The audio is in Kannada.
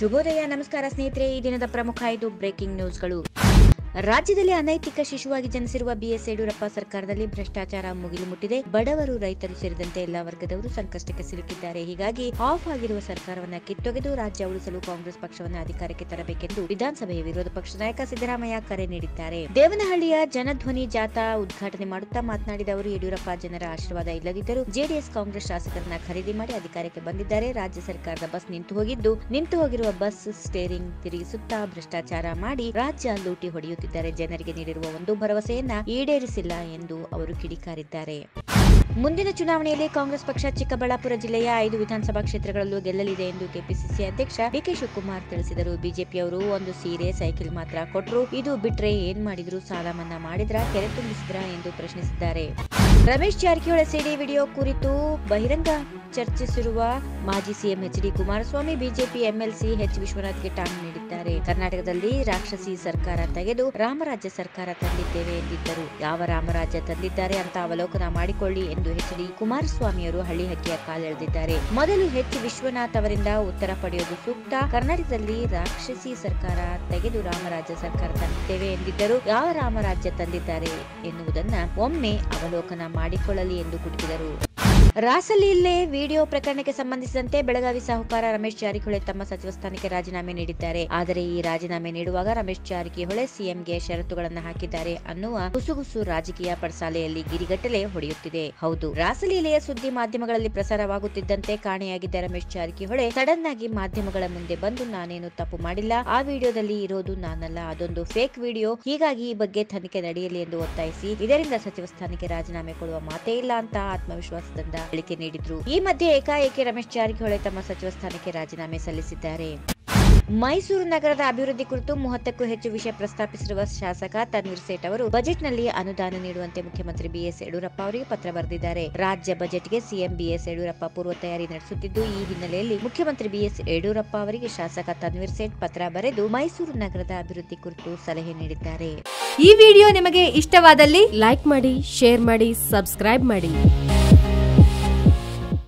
ಶುಭೋದಯ ನಮಸ್ಕಾರ ಸ್ನೇಹಿತರೆ ಈ ದಿನದ ಪ್ರಮುಖ ಐದು ಬ್ರೇಕಿಂಗ್ ನ್ಯೂಸ್ಗಳು ರಾಜ್ಯದಲ್ಲಿ ಅನೈತಿಕ ಶಿಶುವಾಗಿ ಜನಿಸಿರುವ ಬಿಎಸ್ ಯಡಿಯೂರಪ್ಪ ಸರ್ಕಾರದಲ್ಲಿ ಭ್ರಷ್ಟಾಚಾರ ಮುಗಿಲು ಮುಟ್ಟಿದೆ ಬಡವರು ರೈತರು ಸೇರಿದಂತೆ ಎಲ್ಲಾ ವರ್ಗದವರು ಸಂಕಷ್ಟಕ್ಕೆ ಸಿಲುಕಿದ್ದಾರೆ ಹೀಗಾಗಿ ಆಫ್ ಆಗಿರುವ ಸರ್ಕಾರವನ್ನ ಕಿತ್ತೊಗೆದು ರಾಜ್ಯ ಉಳಿಸಲು ಕಾಂಗ್ರೆಸ್ ಪಕ್ಷವನ್ನು ಅಧಿಕಾರಕ್ಕೆ ತರಬೇಕೆಂದು ವಿಧಾನಸಭೆಯ ವಿರೋಧ ಪಕ್ಷದ ನಾಯಕ ಸಿದ್ದರಾಮಯ್ಯ ಕರೆ ನೀಡಿದ್ದಾರೆ ದೇವನಹಳ್ಳಿಯ ಜನಧ್ವನಿ ಜಾಥಾ ಉದ್ಘಾಟನೆ ಮಾಡುತ್ತಾ ಮಾತನಾಡಿದ ಅವರು ಯಡಿಯೂರಪ್ಪ ಜನರ ಆಶೀರ್ವಾದ ಇಲ್ಲದಿದ್ದರೂ ಜೆಡಿಎಸ್ ಕಾಂಗ್ರೆಸ್ ಶಾಸಕರನ್ನ ಖರೀದಿ ಮಾಡಿ ಅಧಿಕಾರಕ್ಕೆ ಬಂದಿದ್ದಾರೆ ರಾಜ್ಯ ಸರ್ಕಾರದ ಬಸ್ ನಿಂತು ಹೋಗಿದ್ದು ನಿಂತು ಹೋಗಿರುವ ಬಸ್ ಸ್ಟೇರಿಂಗ್ ತಿರುಗಿಸುತ್ತಾ ಭ್ರಷ್ಟಾಚಾರ ಮಾಡಿ ರಾಜ್ಯ ಲೂಟಿ ಹೊಡೆಯುತ್ತಿದ್ದಾರೆ ಜನರಿಗೆ ನೀಡಿರುವ ಒಂದು ಭರವಸೆಯನ್ನ ಈಡೇರಿಸಿಲ್ಲ ಎಂದು ಅವರು ಕಿಡಿಕಾರಿದ್ದಾರೆ ಮುಂದಿನ ಚುನಾವಣೆಯಲ್ಲಿ ಕಾಂಗ್ರೆಸ್ ಪಕ್ಷ ಚಿಕ್ಕಬಳ್ಳಾಪುರ ಜಿಲ್ಲೆಯ ಐದು ವಿಧಾನಸಭಾ ಕ್ಷೇತ್ರಗಳಲ್ಲೂ ಗೆಲ್ಲಲಿದೆ ಎಂದು ಕೆಪಿಸಿಸಿ ಅಧ್ಯಕ್ಷ ಡಿಕೆ ಶಿವಕುಮಾರ್ ತಿಳಿಸಿದರು ಬಿಜೆಪಿಯವರು ಒಂದು ಸೀರೆ ಸೈಕಲ್ ಮಾತ್ರ ಕೊಟ್ಟರು ಇದು ಬಿಟ್ರೆ ಏನ್ ಮಾಡಿದ್ರು ಸಾಲ ಮನ್ನಾ ಮಾಡಿದ್ರ ಕೆರೆ ತುಂಬಿಸಿದ್ರ ಎಂದು ಪ್ರಶ್ನಿಸಿದ್ದಾರೆ ರಮೇಶ್ ಜಾರಕಿಹೊಳಿ ಸಿಡಿ ವಿಡಿಯೋ ಕುರಿತು ಬಹಿರಂಗ ಚರ್ಚಿಸಿರುವ ಮಾಜಿ CM H D Kumaraswamy BJP MLC H ವಿಶ್ವನಾಥ್ಗೆ ಟಾಂಗ್ ನೀಡಿದ್ದಾರೆ ಕರ್ನಾಟಕದಲ್ಲಿ ರಾಕ್ಷಸಿ ಸರ್ಕಾರ ತೆಗೆದು ರಾಮರಾಜ್ಯ ಸರ್ಕಾರ ತಂದಿದ್ದೇವೆ ಎಂದಿದ್ದರು ಯಾವ ರಾಮರಾಜ್ಯ ತಂದಿದ್ದಾರೆ ಅಂತ ಅವಲೋಕನ ಮಾಡಿಕೊಳ್ಳಿ ಎಂದು ಎಚ್ ಡಿ ಕುಮಾರಸ್ವಾಮಿಯವರು ಹಳ್ಳಿ ಹಕ್ಕಿಯ ಕಾಲೆಳೆದಿದ್ದಾರೆ ಮೊದಲು ಎಚ್ ವಿಶ್ವನಾಥ್ ಅವರಿಂದ ಉತ್ತರ ಪಡೆಯುವುದು ಸೂಕ್ತ ಕರ್ನಾಟಕದಲ್ಲಿ ರಾಕ್ಷಸಿ ಸರ್ಕಾರ ತೆಗೆದು ರಾಮರಾಜ್ಯ ಸರ್ಕಾರ ತಂದಿದ್ದೇವೆ ಎಂದಿದ್ದರು ಯಾವ ರಾಮರಾಜ್ಯ ತಂದಿದ್ದಾರೆ ಎನ್ನುವುದನ್ನ ಒಮ್ಮೆ ಅವಲೋಕನ ಮಾಡಿಕೊಳ್ಳಲಿ ಎಂದು ಕುಟುಕಿದರು ರಾಸಲೀಲೆ ವಿಡಿಯೋ ಪ್ರಕರಣಕ್ಕೆ ಸಂಬಂಧಿಸಿದಂತೆ ಬೆಳಗಾವಿ ಸಾಹುಕಾರ ರಮೇಶ್ ಜಾರಕಿಹೊಳಿ ತಮ್ಮ ಸಚಿವ ಸ್ಥಾನಕ್ಕೆ ರಾಜೀನಾಮೆ ನೀಡಿದ್ದಾರೆ ಆದರೆ ಈ ರಾಜೀನಾಮೆ ನೀಡುವಾಗ ರಮೇಶ್ ಜಾರಕಿಹೊಳಿ ಸಿಎಂಗೆ ಷರತ್ತುಗಳನ್ನು ಹಾಕಿದ್ದಾರೆ ಅನ್ನುವ ಗುಸುಗುಸು ರಾಜಕೀಯ ಪಡಸಾಲೆಯಲ್ಲಿ ಗಿರಿಗಟ್ಟಲೆ ಹೊಡೆಯುತ್ತಿದೆ ಹೌದು ರಾಸಲೀಲೆಯ ಸುದ್ದಿ ಮಾಧ್ಯಮಗಳಲ್ಲಿ ಪ್ರಸಾರವಾಗುತ್ತಿದ್ದಂತೆ ಕಾಣೆಯಾಗಿದ್ದ ರಮೇಶ್ ಜಾರಕಿಹೊಳಿ ಸಡನ್ ಆಗಿ ಮಾಧ್ಯಮಗಳ ಮುಂದೆ ಬಂದು ನಾನೇನು ತಪ್ಪು ಮಾಡಿಲ್ಲ ಆ ವಿಡಿಯೋದಲ್ಲಿ ಇರೋದು ನಾನಲ್ಲ ಅದೊಂದು ಫೇಕ್ ವಿಡಿಯೋ ಹೀಗಾಗಿ ಈ ಬಗ್ಗೆ ತನಿಖೆ ನಡೆಯಲಿ ಎಂದು ಒತ್ತಾಯಿಸಿ ಇದರಿಂದ ಸಚಿವ ಸ್ಥಾನಕ್ಕೆ ರಾಜೀನಾಮೆ ಕೊಡುವ ಮಾತೇ ಇಲ್ಲ ಅಂತ ಆತ್ಮವಿಶ್ವಾಸದಿಂದ ಹೇಳಿಕೆ ನೀಡಿದ್ರು ಈ ಮಧ್ಯೆ ಏಕಾಏಕಿ ರಮೇಶ್ ಜಾರಕಿಹೊಳಿ ತಮ್ಮ ಸಚಿವ ಸ್ಥಾನಕ್ಕೆ ರಾಜೀನಾಮೆ ಸಲ್ಲಿಸಿದ್ದಾರೆ ಮೈಸೂರು ನಗರದ ಅಭಿವೃದ್ಧಿ ಕುರಿತು ಮೂವತ್ತಕ್ಕೂ ಹೆಚ್ಚು ವಿಷಯ ಪ್ರಸ್ತಾಪಿಸಿರುವ ಶಾಸಕ ತನ್ವೀರ್ ಸೇಠ್ ಅವರು ಬಜೆಟ್ನಲ್ಲಿ ಅನುದಾನ ನೀಡುವಂತೆ ಮುಖ್ಯಮಂತ್ರಿ ಬಿಎಸ್ ಯಡಿಯೂರಪ್ಪ ಅವರಿಗೆ ಪತ್ರ ಬರೆದಿದ್ದಾರೆ ರಾಜ್ಯ ಬಜೆಟ್ಗೆ ಸಿಎಂ ಬಿಎಸ್ ಯಡಿಯೂರಪ್ಪ ಪೂರ್ವ ತಯಾರಿ ನಡೆಸುತ್ತಿದ್ದು ಈ ಹಿನ್ನೆಲೆಯಲ್ಲಿ ಮುಖ್ಯಮಂತ್ರಿ ಬಿಎಸ್ ಯಡಿಯೂರಪ್ಪ ಅವರಿಗೆ ಶಾಸಕ ತನ್ವೀರ್ ಸೇಠ್ ಪತ್ರ ಬರೆದು ಮೈಸೂರು ನಗರದ ಅಭಿವೃದ್ಧಿ ಕುರಿತು ಸಲಹೆ ನೀಡಿದ್ದಾರೆ ಈ ವಿಡಿಯೋ ನಿಮಗೆ ಇಷ್ಟವಾದಲ್ಲಿ ಲೈಕ್ ಮಾಡಿ ಶೇರ್ ಮಾಡಿ ಸಬ್ಸ್ಕ್ರೈಬ್ ಮಾಡಿ